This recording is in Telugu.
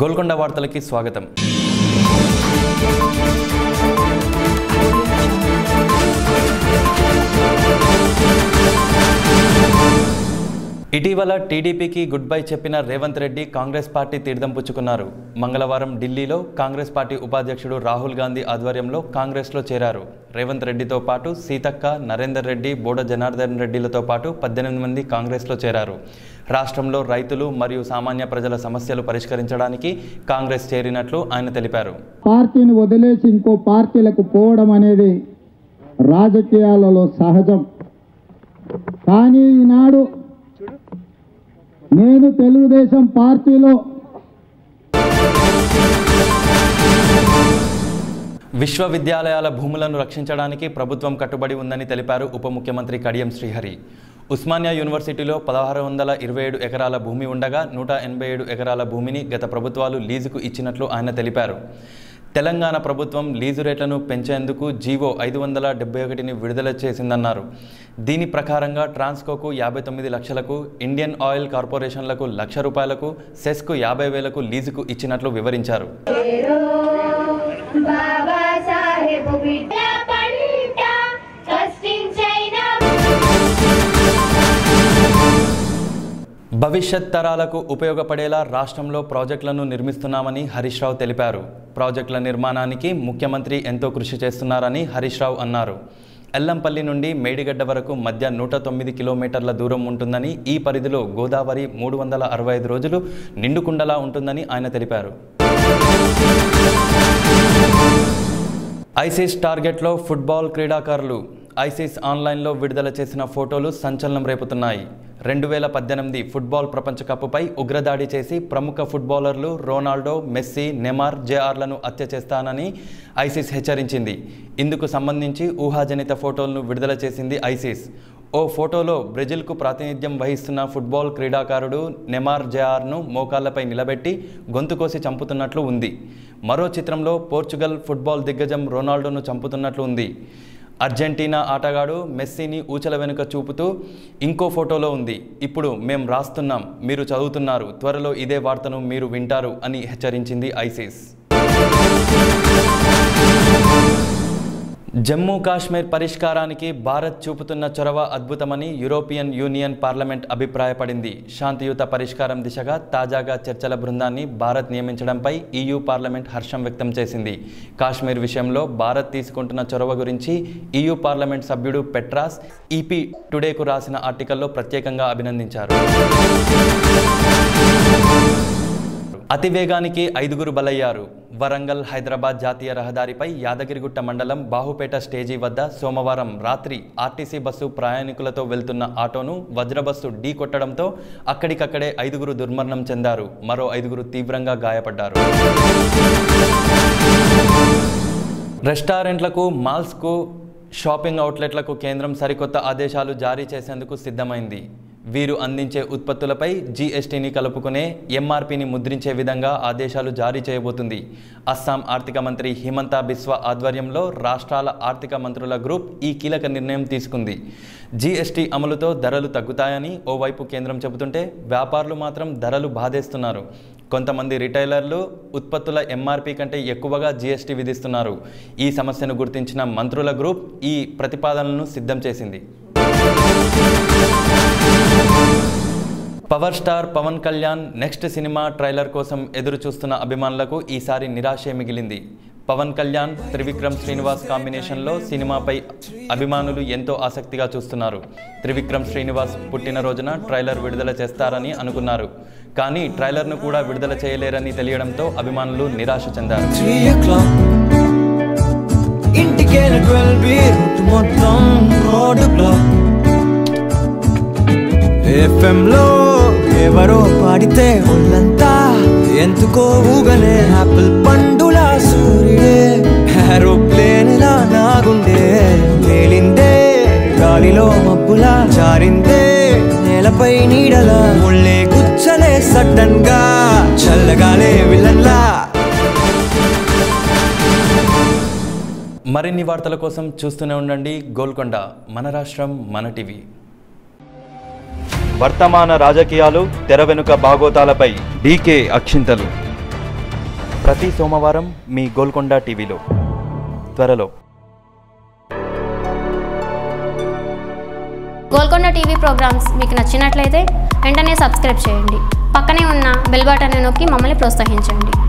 గోల్కొండ వార్తలకి స్వాగతం ఇటీవల టీడీపీకి గుడ్ బై చెప్పిన రేవంత్ రెడ్డి కాంగ్రెస్ పార్టీ తీర్థం పుచ్చుకున్నారు మంగళవారం ఢిల్లీలో కాంగ్రెస్ పార్టీ ఉపాధ్యక్షుడు రాహుల్ గాంధీ ఆధ్వర్యంలో కాంగ్రెస్లో చేరారు రేవంత్ రెడ్డితో పాటు సీతక్క నరేందర్ రెడ్డి బోడ జనార్దన్ రెడ్డిలతో పాటు పద్దెనిమిది మంది కాంగ్రెస్లో చేరారు రాష్ట్రంలో రైతులు మరియు సామాన్య ప్రజల సమస్యలు పరిష్కరించడానికి కాంగ్రెస్ చేరినట్లు ఆయన తెలిపారు పార్టీని వదిలేసి ఇంకో పార్టీలకు పోవడం అనేది రాజకీయాలలో సహజం కానీ ఈనాడు నేను తెలుగుదేశం పార్టీలో విశ్వవిద్యాలయాల భూములను రక్షించడానికి ప్రభుత్వం కట్టుబడి ఉందని తెలిపారు ఉప ముఖ్యమంత్రి కడియం శ్రీహరి ఉస్మానియా యూనివర్సిటీలో పదహారు వందల ఇరవై ఏడు ఎకరాల భూమి ఉండగా నూట ఎనభై ఏడు ఎకరాల భూమిని గత ప్రభుత్వాలు లీజుకు ఇచ్చినట్లు ఆయన తెలిపారు తెలంగాణ ప్రభుత్వం లీజు రేట్లను పెంచేందుకు జీవో ఐదు వందల డెబ్బై ఒకటిని విడుదల చేసిందన్నారు దీని ప్రకారంగా ట్రాన్స్కోకు యాభై తొమ్మిది లక్షలకు ఇండియన్ ఆయిల్ కార్పొరేషన్లకు లక్ష రూపాయలకు సెస్కు యాభై వేలకు లీజుకు ఇచ్చినట్లు వివరించారు బాబాసాహెబ్ బిడ్డ పంట కష్టించైన భవిష్యత్ తరాలకు ఉపయోగపడేలా రాష్ట్రంలో ప్రాజెక్టులను నిర్మిస్తున్నామని హరీష్ రావు తెలిపారు ప్రాజెక్టుల నిర్మాణానికి ముఖ్యమంత్రి ఎంతో కృషి చేస్తున్నారని హరీష్ రావు అన్నారు ఎల్లంపల్లి నుండి మేడిగడ్డ వరకు మధ్య నూట తొమ్మిది కిలోమీటర్ల దూరం ఉంటుందని ఈ పరిధిలో గోదావరి మూడు వందల అరవై ఐదు రోజులు నిండుకుండలా ఉంటుందని ఆయన తెలిపారు ఐసీస్ టార్గెట్లో ఫుట్బాల్ క్రీడాకారులు ఐసీస్ ఆన్లైన్లో విడుదల చేసిన ఫోటోలు సంచలనం రేపుతున్నాయి రెండు వేల పద్దెనిమిది ఫుట్బాల్ ప్రపంచ కప్పుపై ఉగ్రదాడి చేసి ప్రముఖ ఫుట్బాలర్లు రొనాల్డో మెస్సీ నెమార్ జేఆర్లను హత్య చేస్తానని ఐసీస్ హెచ్చరించింది ఇందుకు సంబంధించి ఊహాజనిత ఫోటోలను విడుదల చేసింది ఐసీస్ ఓ ఫోటోలో బ్రెజిల్కు ప్రాతినిధ్యం వహిస్తున్న ఫుట్బాల్ క్రీడాకారుడు నెమార్ జేఆర్ను మోకాళ్లపై నిలబెట్టి గొంతు కోసి చంపుతున్నట్లు ఉంది మరో చిత్రంలో పోర్చుగల్ ఫుట్బాల్ దిగ్గజం రొనాల్డోను చంపుతున్నట్లు ఉంది అర్జెంటీనా ఆటగాడు మెస్సీని ఊచల వెనుక చూపుతూ ఇంకో ఫోటోలో ఉంది ఇప్పుడు మేం రాస్తున్నాం మీరు చదువుతున్నారు త్వరలో ఇదే వార్తను మీరు వింటారు అని హెచ్చరించింది ఐసిస్ జమ్మూ కాశ్మీర్ పరిష్కారానికి భారత్ చూపుతున్న చొరవ అద్భుతమని యూరోపియన్ యూనియన్ పార్లమెంట్ అభిప్రాయపడింది శాంతియుత పరిష్కారం దిశగా తాజాగా చర్చల బృందాన్ని భారత్ నియమించడంపై ఈయూ పార్లమెంట్ హర్షం వ్యక్తం చేసింది కాశ్మీర్ విషయంలో భారత్ తీసుకుంటున్న చొరవ గురించి ఈయూ పార్లమెంట్ సభ్యుడు పెట్రాస్ ఈపీ టుడేకు రాసిన ఆర్టికల్లో ప్రత్యేకంగా అభినందించారు అతివేగానికి ఐదుగురు బలయ్యారు వరంగల్ హైదరాబాద్ జాతీయ రహదారిపై యాదగిరిగుట్ట మండలం బాహుపేట స్టేజీ వద్ద సోమవారం రాత్రి ఆర్టీసీ బస్సు ప్రయాణికులతో వెళ్తున్న ఆటోను వజ్రబస్సు ఢీ కొట్టడంతో అక్కడికక్కడే ఐదుగురు దుర్మరణం చెందారు మరో ఐదుగురు తీవ్రంగా గాయపడ్డారు రెస్టారెంట్లకు మాల్స్కు షాపింగ్ అవుట్లెట్లకు కేంద్రం సరికొత్త ఆదేశాలు జారీ చేసేందుకు సిద్ధమైంది వీరు అందించే ఉత్పత్తులపై జీఎస్టీని కలుపుకునే ఎంఆర్పిని ముద్రించే విధంగా ఆదేశాలు జారీ చేయబోతుంది అస్సాం ఆర్థిక మంత్రి హిమంతా బిస్వా ఆధ్వర్యంలో రాష్ట్రాల ఆర్థిక మంత్రుల గ్రూప్ ఈ కీలక నిర్ణయం తీసుకుంది జీఎస్టీ అమలుతో ధరలు తగ్గుతాయని ఓవైపు కేంద్రం చెబుతుంటే వ్యాపారులు మాత్రం ధరలు బాధేస్తున్నారు కొంతమంది రిటైలర్లు ఉత్పత్తుల ఎంఆర్పి కంటే ఎక్కువగా జీఎస్టీ విధిస్తున్నారు ఈ సమస్యను గుర్తించిన మంత్రుల గ్రూప్ ఈ ప్రతిపాదనలను సిద్ధం చేసింది power star Pawan Kalyan next cinema trailer కోసం ఎదురు చూస్తున్న అభిమానులకు ఈసారి నిరాశే మిగిలింది పవన్ కళ్యాణ్ త్రివిక్రమ్ శ్రీనివాస్ కాంబినేషన్లో సినిమాపై అభిమానులు ఎంతో ఆసక్తిగా చూస్తున్నారు త్రివిక్రమ్ శ్రీనివాస్ పుట్టినరోజున ట్రైలర్ విడుదల చేస్తారని అనుకున్నారు కానీ ట్రైలర్ను కూడా విడుదల చేయలేరని తెలియడంతో అభిమానులు నిరాశ చెందారు త్రీ ఓ క్లాక్ ఇంటికెళ్ళి ట్వెల్వ్ రూట్ మొత్తం రోడ్ బ్లాక్ FM లో ఎవరో పాడితే ఒళ్ళంతా ఎందుకో ఊగలే ఆపిల్ పండుల సూర్యుడే ఏరోప్లేన్ లా నాగుండే తేలిందే గాలిలో మబ్బులా జారిందే నేలపై నీడలా ముళ్ళే గుచ్చలే సడన్ గా చల్లగాలే విలన్లా మరిన్ని వార్తల కోసం చూస్తూనే ఉండండి గోల్కొండ మన రాష్ట్రం మన టీవీ వర్తమాన రాజకీయాలు తెర వెనుక బాగోతాలపై డీకే అక్షింతలు ప్రతి సోమవారం మీ గోల్కొండ టీవీలో త్వరలో గోల్కొండ టీవీ ప్రోగ్రామ్స్ మీకు నచ్చినట్లయితే వెంటనే సబ్స్క్రైబ్ చేయండి పక్కనే ఉన్న బెల్ బటన్ నొక్కి మమ్మల్ని ప్రోత్సహించండి